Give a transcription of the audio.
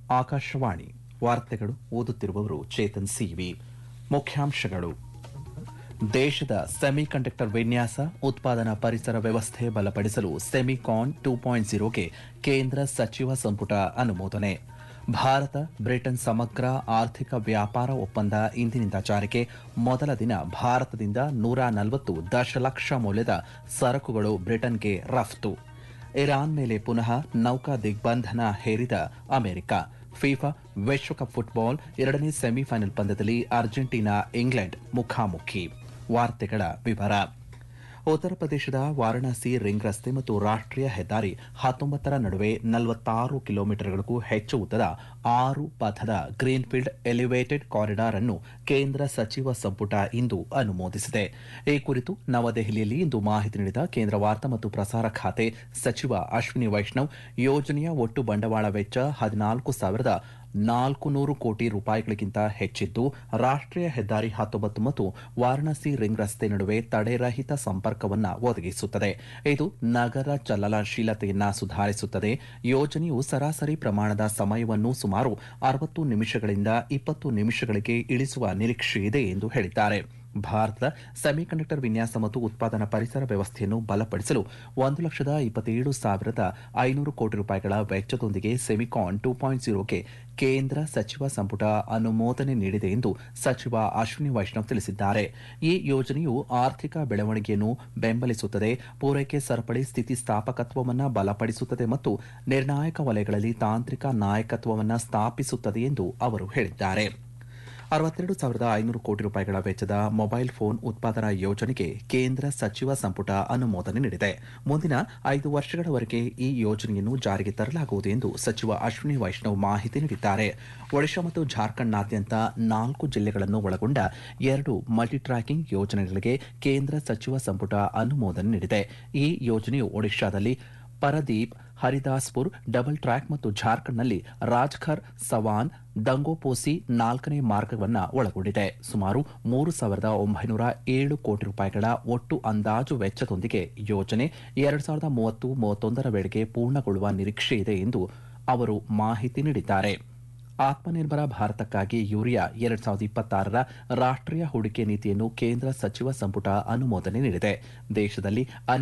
ಆಕಾಶವಾಣಿ ವಾರ್ತೆಗಳು ಓದುತ್ತಿರುವವರು ಚೇತನ್ ಸಿವಿ ಮುಖ್ಯಾಂಶಗಳು ದೇಶದ ಸೆಮಿಕಂಡಕ್ಟರ್ ವಿನ್ಯಾಸ ಉತ್ಪಾದನಾ ಪರಿಸರ ವ್ಯವಸ್ಥೆ ಬಲಪಡಿಸಲು ಸೆಮಿಕಾನ್ ಟೂ ಪಾಯಿಂಟ್ ಜೀರೋಗೆ ಕೇಂದ್ರ ಸಚಿವ ಸಂಪುಟ ಅನುಮೋದನೆ ಭಾರತ ಬ್ರಿಟನ್ ಸಮಗ್ರ ಆರ್ಥಿಕ ವ್ಯಾಪಾರ ಒಪ್ಪಂದ ಇಂದಿನಿಂದ ಜಾರಿಗೆ ಮೊದಲ ದಿನ ಭಾರತದಿಂದ ನೂರ ನಲವತ್ತು ದಶಲಕ್ಷ ಮೌಲ್ಯದ ಸರಕುಗಳು ಬ್ರಿಟನ್ಗೆ ರಫ್ತು ಇರಾನ್ ಮೇಲೆ ಪುನಃ ನೌಕಾ ದಿಗ್ಬಂಧನ ಹೇರಿದ ಅಮೆರಿಕ ಫಿಫಾ ವಿಶ್ವಕಪ್ ಫುಟ್ಬಾಲ್ ಎರಡನೇ ಸೆಮಿಫೈನಲ್ ಪಂದ್ಯದಲ್ಲಿ ಅರ್ಜೆಂಟೀನಾ ಇಂಗ್ಲೆಂಡ್ ಮುಖಾಮುಖಿ ವಾರ್ತೆಗಳ ವಿವರ ಉತ್ತರ ಪ್ರದೇಶದ ವಾರಣಾಸಿ ರಿಂಗ್ ರಸ್ತೆ ಮತ್ತು ರಾಷ್ಟ್ರೀಯ ಹೆದ್ದಾರಿ ಹತ್ತೊಂಬತ್ತರ ನಡುವೆ ನಲವತ್ತಾರು ಕಿಲೋಮೀಟರ್ಗಳಿಗೂ ಹೆಚ್ಚು ಉದ್ದದ ಆರು ಪಥದ ಗ್ರೀನ್ಫೀಲ್ಡ್ ಎಲಿವೇಟೆಡ್ ಕಾರಿಡಾರ್ ಅನ್ನು ಕೇಂದ್ರ ಸಚಿವ ಸಂಪುಟ ಇಂದು ಅನುಮೋದಿಸಿದೆ ಈ ಕುರಿತು ನವದೆಹಲಿಯಲ್ಲಿ ಇಂದು ಮಾಹಿತಿ ನೀಡಿದ ಕೇಂದ್ರ ವಾರ್ತಾ ಮತ್ತು ಪ್ರಸಾರ ಖಾತೆ ಸಚಿವ ಅಶ್ವಿನಿ ವೈಷ್ಣವ್ ಯೋಜನೆಯ ಒಟ್ಟು ಬಂಡವಾಳ ವೆಚ್ಚ ಹದಿನಾಲ್ಕು ಸಾವಿರದ ನಾಲ್ಕು ನೂರು ಕೋಟಿ ರೂಪಾಯಿಗಳಿಗಿಂತ ಹೆಚ್ಚಿದ್ದು ರಾಷ್ಟ್ರೀಯ ಹೆದ್ದಾರಿ ಹತ್ತೊಂಬತ್ತು ಮತ್ತು ವಾರಣಾಸಿ ರಿಂಗ್ ರಸ್ತೆ ನಡುವೆ ತಡೆರಹಿತ ಸಂಪರ್ಕವನ್ನು ಒದಗಿಸುತ್ತದೆ ಇದು ನಗರ ಚಲನಶೀಲತೆಯನ್ನ ಸುಧಾರಿಸುತ್ತದೆ ಯೋಜನೆಯು ಸರಾಸರಿ ಪ್ರಮಾಣದ ಸಮಯವನ್ನು ಸುಮಾರು ಅರವತ್ತು ನಿಮಿಷಗಳಿಂದ ಇಪ್ಪತ್ತು ನಿಮಿಷಗಳಿಗೆ ಇಳಿಸುವ ನಿರೀಕ್ಷೆ ಇದೆ ಎಂದು ಹೇಳಿದ್ದಾರೆ ಭಾರತದ ಸೆಮಿಕಂಡಕ್ಟರ್ ವಿನ್ಯಾಸ ಮತ್ತು ಉತ್ಪಾದನಾ ಪರಿಸರ ವ್ಯವಸ್ಥೆಯನ್ನು ಬಲಪಡಿಸಲು ಒಂದು ಲಕ್ಷದ ಇಪ್ಪತ್ತೇಳು ಸಾವಿರದ ಐನೂರು ಕೋಟಿ ರೂಪಾಯಿಗಳ ವೆಚ್ಚದೊಂದಿಗೆ ಸೆಮಿಕಾನ್ ಟೂ ಪಾಯಿಂಟ್ ಜೀರೋಗೆ ಕೇಂದ್ರ ಸಚಿವ ಸಂಪುಟ ಅನುಮೋದನೆ ನೀಡಿದೆ ಎಂದು ಸಚಿವ ಅಶ್ವಿನಿ ವೈಷ್ಣವ್ ತಿಳಿಸಿದ್ದಾರೆ ಈ ಯೋಜನೆಯು ಆರ್ಥಿಕ ಬೆಳವಣಿಗೆಯನ್ನು ಬೆಂಬಲಿಸುತ್ತದೆ ಪೂರೈಕೆ ಸರಪಳಿ ಸ್ಥಿತಿಸ್ಥಾಪಕತ್ವವನ್ನು ಬಲಪಡಿಸುತ್ತದೆ ಮತ್ತು ನಿರ್ಣಾಯಕ ವಲಯಗಳಲ್ಲಿ ತಾಂತ್ರಿಕ ನಾಯಕತ್ವವನ್ನು ಸ್ಥಾಪಿಸುತ್ತದೆ ಎಂದು ಅವರು ಹೇಳಿದ್ದಾರೆ ಅರವತ್ತೆರಡು ಸಾವಿರದ ಐನೂರು ಕೋಟಿ ರೂಪಾಯಿಗಳ ವೆಚ್ಚದ ಮೊಬೈಲ್ ಫೋನ್ ಉತ್ಪಾದನಾ ಯೋಜನೆಗೆ ಕೇಂದ್ರ ಸಚಿವ ಸಂಪುಟ ಅನುಮೋದನೆ ನೀಡಿದೆ ಮುಂದಿನ ಐದು ವರ್ಷಗಳವರೆಗೆ ಈ ಯೋಜನೆಯನ್ನು ಜಾರಿಗೆ ತರಲಾಗುವುದು ಎಂದು ಸಚಿವ ಅಶ್ವಿನಿ ವೈಷ್ಣವ್ ಮಾಹಿತಿ ನೀಡಿದ್ದಾರೆ ಒಡಿಶಾ ಮತ್ತು ಜಾರ್ಖಂಡ್ನಾದ್ಯಂತ ನಾಲ್ಕು ಜಿಲ್ಲೆಗಳನ್ನು ಒಳಗೊಂಡ ಎರಡು ಮಲ್ಟಿ ಟ್ರ್ಯಾಕಿಂಗ್ ಯೋಜನೆಗಳಿಗೆ ಕೇಂದ್ರ ಸಚಿವ ಸಂಪುಟ ಅನುಮೋದನೆ ನೀಡಿದೆ ಈ ಯೋಜನೆಯು ಒಡಿಶಾದಲ್ಲಿ ಪರದೀಪ್ ಹರಿದಾಸ್ಪುರ್ ಡಬಲ್ ಟ್ರ್ಯಾಕ್ ಮತ್ತು ಜಾರ್ಖಂಡ್ನಲ್ಲಿ ರಾಜ್ಖರ್ ಸವಾನ್ ದಂಗೋಪೋಸಿ ನಾಲ್ಕನೇ ಮಾರ್ಗವನ್ನು ಒಳಗೊಂಡಿದೆ ಸುಮಾರು ಮೂರು ಸಾವಿರದ ಒಂಬೈನೂರ ಏಳು ಕೋಟಿ ರೂಪಾಯಿಗಳ ಒಟ್ಟು ಅಂದಾಜು ವೆಚ್ಚದೊಂದಿಗೆ ಯೋಜನೆ ಎರಡು ಸಾವಿರದ ಮೂವತ್ತು ಮೂವತ್ತೊಂದರ ವೇಳೆಗೆ ಪೂರ್ಣಗೊಳ್ಳುವ ನಿರೀಕ್ಷೆ ಇದೆ ಎಂದು ಅವರು ಮಾಹಿತಿ ನೀಡಿದ್ದಾರೆ ಆತ್ಮನಿರ್ಭರ ಭಾರತಕ್ಕಾಗಿ ಯೂರಿಯಾ ಎರಡ್ ಸಾವಿರದ ಇಪ್ಪತ್ತಾರರ ರಾಷ್ಟ್ರೀಯ ಹೂಡಿಕೆ ನೀತಿಯನ್ನು ಕೇಂದ್ರ ಸಚಿವ ಸಂಪುಟ ಅನುಮೋದನೆ ನೀಡಿದೆ ದೇಶದಲ್ಲಿ